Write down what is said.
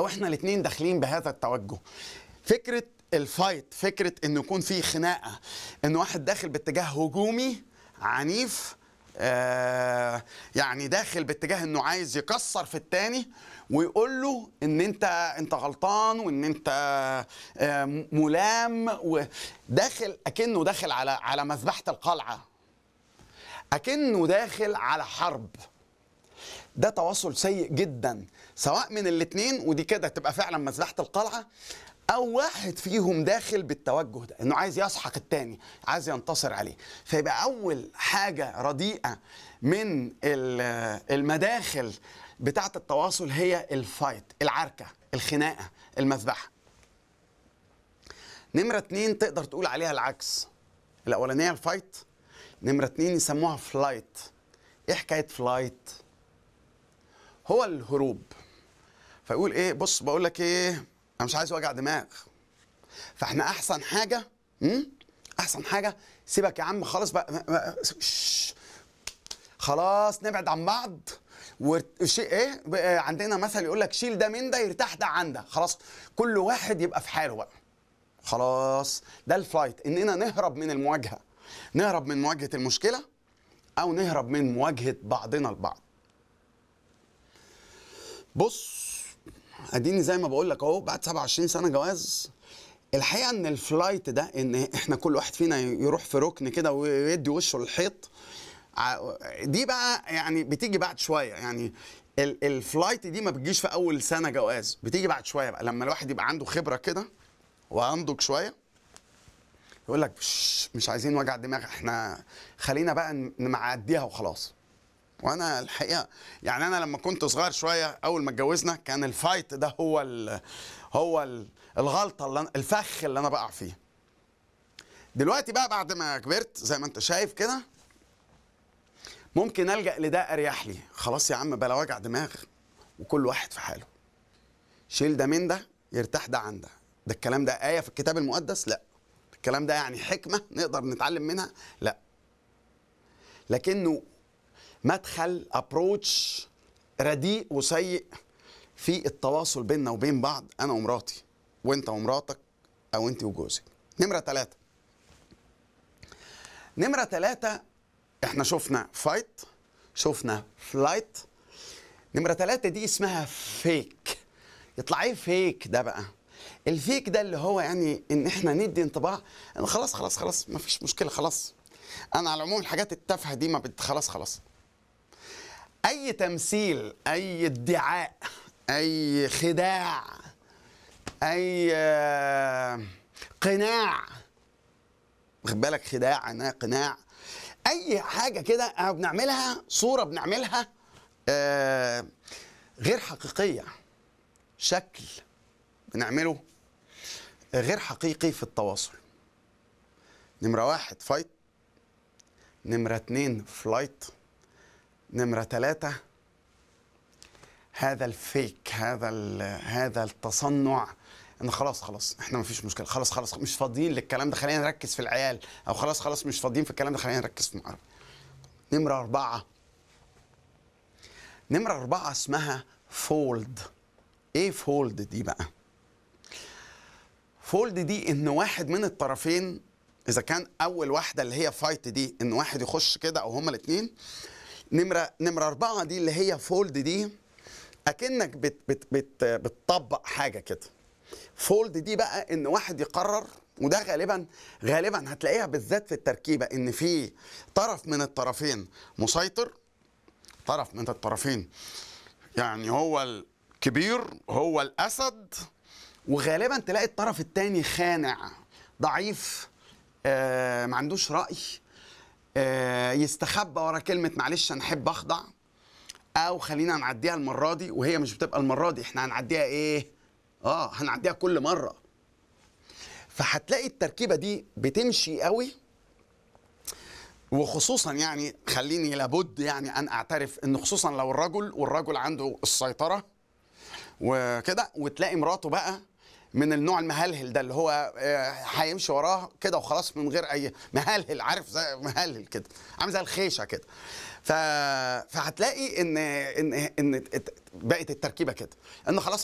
لو احنا الاثنين داخلين بهذا التوجه فكره الفايت فكره انه يكون في خناقه ان واحد داخل باتجاه هجومي عنيف آه يعني داخل باتجاه انه عايز يكسر في التاني ويقول له ان انت انت غلطان وان انت آه ملام وداخل اكنه داخل على على مذبحه القلعه اكنه داخل على حرب ده تواصل سيء جدا سواء من الاثنين ودي كده تبقى فعلا مذبحه القلعه او واحد فيهم داخل بالتوجه ده انه عايز يسحق التاني عايز ينتصر عليه فيبقى اول حاجه رديئه من المداخل بتاعه التواصل هي الفايت العركه الخناقه المذبحه نمره اتنين تقدر تقول عليها العكس الاولانيه الفايت نمره اتنين يسموها فلايت ايه حكايه فلايت هو الهروب فيقول ايه بص بقول لك ايه انا مش عايز وجع دماغ فاحنا احسن حاجه امم احسن حاجه سيبك يا عم خلاص بقى شش. خلاص نبعد عن بعض وشيء ايه بقى عندنا مثل يقول لك شيل ده من ده يرتاح ده عن ده خلاص كل واحد يبقى في حاله بقى خلاص ده الفلايت اننا نهرب من المواجهه نهرب من مواجهه المشكله او نهرب من مواجهه بعضنا البعض بص اديني زي ما بقول لك اهو بعد 27 سنه جواز الحقيقه ان الفلايت ده ان احنا كل واحد فينا يروح في ركن كده ويدي وشه للحيط دي بقى يعني بتيجي بعد شويه يعني الفلايت دي ما بتجيش في اول سنه جواز بتيجي بعد شويه بقى لما الواحد يبقى عنده خبره كده وعنضج شويه يقول لك مش, مش عايزين وجع دماغ احنا خلينا بقى نعديها وخلاص وانا الحقيقه يعني انا لما كنت صغير شويه اول ما اتجوزنا كان الفايت ده هو ال هو ال الغلطه اللي أنا الفخ اللي انا بقع فيه دلوقتي بقى بعد ما كبرت زي ما انت شايف كده ممكن الجا لده اريح لي خلاص يا عم بلا وجع دماغ وكل واحد في حاله شيل ده من ده يرتاح ده عن ده ده الكلام ده ايه في الكتاب المقدس لا الكلام ده يعني حكمه نقدر نتعلم منها لا لكنه مدخل ابروتش رديء وسيء في التواصل بيننا وبين بعض انا ومراتي وانت ومراتك او انت وجوزك نمره ثلاثة نمره ثلاثة احنا شفنا فايت شفنا فلايت نمره ثلاثة دي اسمها فيك يطلع ايه فيك ده بقى الفيك ده اللي هو يعني ان احنا ندي انطباع ان خلاص خلاص خلاص ما فيش مشكله خلاص انا على العموم الحاجات التافهه دي ما بت خلاص خلاص اي تمثيل اي ادعاء اي خداع اي قناع واخد بالك خداع انا قناع اي حاجه كده بنعملها صوره بنعملها غير حقيقيه شكل بنعمله غير حقيقي في التواصل نمرة واحد فايت نمرة اتنين فلايت نمرة تلاتة هذا الفيك هذا هذا التصنع ان خلاص خلاص احنا ما فيش مشكله خلاص خلاص مش فاضيين للكلام ده خلينا نركز في العيال او خلاص خلاص مش فاضيين في الكلام ده خلينا نركز في المعرفة نمرة أربعة نمرة أربعة اسمها فولد ايه فولد دي بقى فولد دي ان واحد من الطرفين اذا كان اول واحده اللي هي فايت دي ان واحد يخش كده او هما الاثنين نمره نمره اربعه دي اللي هي فولد دي اكنك بت بت بت بتطبق حاجه كده فولد دي بقى ان واحد يقرر وده غالبا غالبا هتلاقيها بالذات في التركيبه ان في طرف من الطرفين مسيطر طرف من الطرفين يعني هو الكبير هو الاسد وغالبا تلاقي الطرف الثاني خانع ضعيف آه ما عندوش راي آه يستخبى ورا كلمه معلش انا احب اخضع او خلينا نعديها المره دي وهي مش بتبقى المره دي احنا هنعديها ايه اه هنعديها كل مره فهتلاقي التركيبه دي بتمشي قوي وخصوصا يعني خليني لابد يعني ان اعترف ان خصوصا لو الرجل والرجل عنده السيطره وكده وتلاقي مراته بقى من النوع المهلهل ده اللي هو هيمشي وراه كده وخلاص من غير اي مهلهل عارف زي مهلهل كده عامل زي الخيشه كده ف... فهتلاقي ان ان ان بقت التركيبه كده ان خلاص